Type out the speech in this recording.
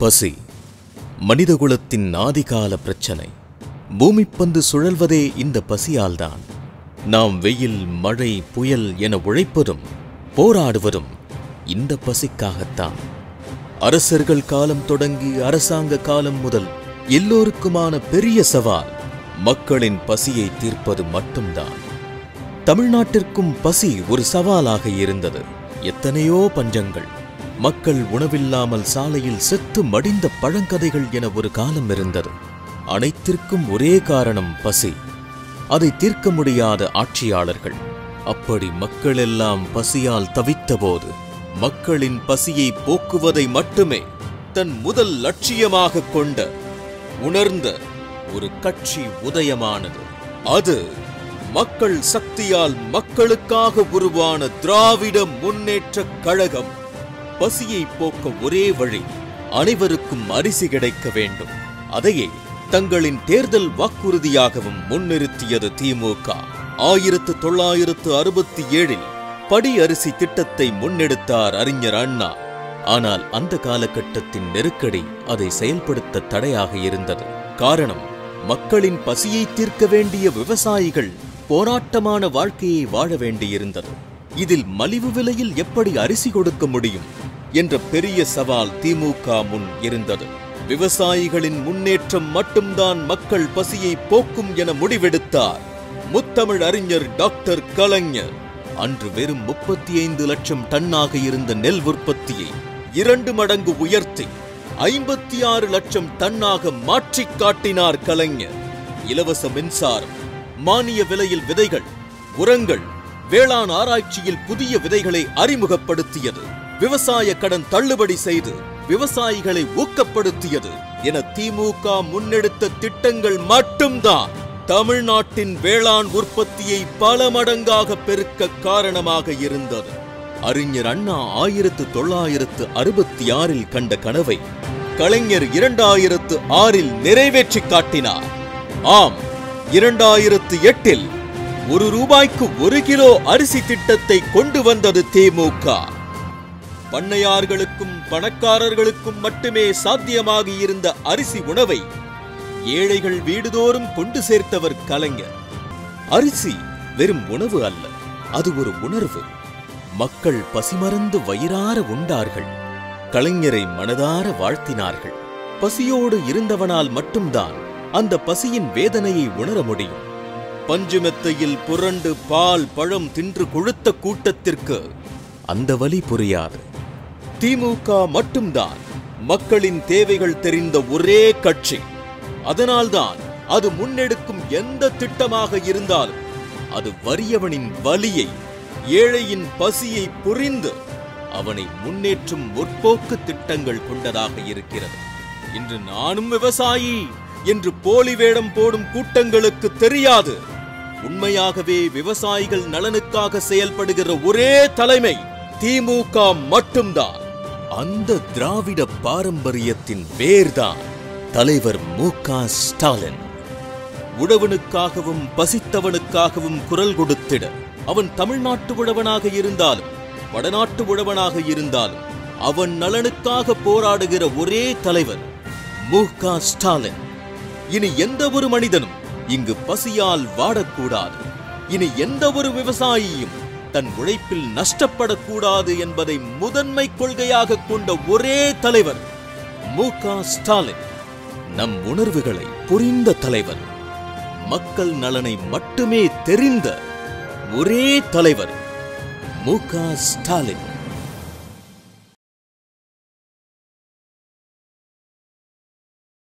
பசி மனிதகுலத்தின் ஆதிகால பிரச்சனை பூமிப்பந்து சுழல்வதே இந்த பசியால்தான் நாம் வெயில் மழை புயல் என உழைப்பதும் போராடுவதும் இந்த பசிக்காகத்தான் அரசர்கள் காலம் தொடங்கி அரசாங்க காலம் முதல் எல்லோருக்குமான பெரிய சவால் மக்களின் பசியை தீர்ப்பது மட்டும்தான் தமிழ்நாட்டிற்கும் பசி ஒரு சவாலாக இருந்தது எத்தனையோ பஞ்சங்கள் மக்கள் உணவில்லாமல் சாலையில் செத்து மடிந்த பழங்கதைகள் என ஒரு காலம் இருந்தது அனைத்திற்கும் ஒரே காரணம் பசி அதை தீர்க்க முடியாத ஆட்சியாளர்கள் அப்படி மக்கள் எல்லாம் பசியால் தவித்தபோது மக்களின் பசியை போக்குவதை மட்டுமே தன் முதல் லட்சியமாக கொண்ட உணர்ந்த ஒரு கட்சி உதயமானது அது மக்கள் சக்தியால் மக்களுக்காக உருவான திராவிட முன்னேற்றக் கழகம் பசியை போக்க ஒரே வழி அனைவருக்கும் அரிசி கிடைக்க வேண்டும் அதையே தங்களின் தேர்தல் வாக்குறுதியாகவும் முன்னிறுத்தியது திமுக ஆயிரத்து தொள்ளாயிரத்து அறுபத்தி ஏழில் படி அரிசி திட்டத்தை முன்னெடுத்தார் அறிஞர் அண்ணா ஆனால் அந்த காலகட்டத்தின் நெருக்கடி அதை செயல்படுத்த தடையாக இருந்தது காரணம் மக்களின் பசியை தீர்க்க வேண்டிய விவசாயிகள் போராட்டமான வாழ்க்கையை வாழ வேண்டியிருந்தது இதில் மலிவு விலையில் எப்படி அரிசி கொடுக்க முடியும் என்ற பெரிய சவால் திமுக முன் இருந்தது விவசாயிகளின் முன்னேற்றம் மட்டும்தான் மக்கள் பசியை போக்கும் என முடிவெடுத்தார் முத்தமிழ் அறிஞர் டாக்டர் கலைஞர் அன்று வெறும் முப்பத்தி ஐந்து லட்சம் டன்னாக இருந்த நெல் உற்பத்தியை இரண்டு மடங்கு உயர்த்தி ஐம்பத்தி ஆறு லட்சம் டன்னாக மாற்றிக் காட்டினார் கலைஞர் இலவச மின்சாரம் மானிய விலையில் விதைகள் உரங்கள் வேளாண் ஆராய்ச்சியில் புதிய விதைகளை அறிமுகப்படுத்தியது விவசாய கடன் தள்ளுபடி செய்து விவசாயிகளை ஊக்கப்படுத்தியது என திமுக முன்னெடுத்த திட்டங்கள் மட்டும்தான் தமிழ்நாட்டின் வேளாண் உற்பத்தியை பல மடங்காக பெருக்க காரணமாக இருந்தது அறிஞர் அண்ணா ஆயிரத்து தொள்ளாயிரத்து அறுபத்தி ஆறில் கண்ட கனவை கலைஞர் இரண்டாயிரத்து ஆறில் நிறைவேற்றி காட்டினார் ஆம் இரண்டாயிரத்து எட்டில் ஒரு ரூபாய்க்கு ஒரு கிலோ அரிசி திட்டத்தை கொண்டு வந்தது திமுக பண்ணையார்களுக்கும் பணக்காரர்களுக்கும் மட்டுமே சாத்தியமாகி இருந்த அரிசி உணவை ஏழைகள் வீடுதோறும் கொண்டு சேர்த்தவர் கலைஞர் அரிசி வெறும் உணவு அல்ல அது ஒரு உணர்வு மக்கள் பசிமறந்து வயிறார உண்டார்கள் கலைஞரை மனதார வாழ்த்தினார்கள் பசியோடு இருந்தவனால் மட்டும்தான் அந்த பசியின் வேதனையை உணர முடியும் பஞ்சுமெத்தையில் புரண்டு பால் பழம் தின்று கொழுத்த கூட்டத்திற்கு அந்த வலி புரியாது திமுக மட்டும்தான் மக்களின் தேவைகள் தெரிந்த ஒரே கட்சி அதனால்தான் அது முன்னெடுக்கும் எந்த திட்டமாக இருந்தாலும் அது வறியவனின் வலியை ஏழையின் பசியை புரிந்து அவனை முன்னேற்றும் முற்போக்கு திட்டங்கள் கொண்டதாக இருக்கிறது இன்று நானும் விவசாயி என்று போலி வேடம் போடும் கூட்டங்களுக்கு தெரியாது உண்மையாகவே விவசாயிகள் நலனுக்காக செயல்படுகிற ஒரே தலைமை திமுக மட்டும்தான் அந்த திராவிட பாரம்பரியத்தின் வேர்தான் தலைவர் மு க ஸ்டாலின் உழவனுக்காகவும் பசித்தவனுக்காகவும் குரல் கொடுத்திட அவன் தமிழ்நாட்டு உழவனாக இருந்தாலும் வடநாட்டு உழவனாக இருந்தாலும் அவன் நலனுக்காக போராடுகிற ஒரே தலைவர் மு க ஸ்டாலின் இனி எந்த ஒரு மனிதனும் இங்கு பசியால் வாடக்கூடாது இனி எந்த ஒரு விவசாயியும் தன் உழைப்பில் நஷ்டப்படக்கூடாது என்பதை முதன்மை கொள்கையாக கொண்ட ஒரே தலைவர் மு க ஸ்டாலின் நம் உணர்வுகளை புரிந்த தலைவர் மக்கள் நலனை மட்டுமே தெரிந்த ஒரே தலைவர் மு க ஸ்டாலின்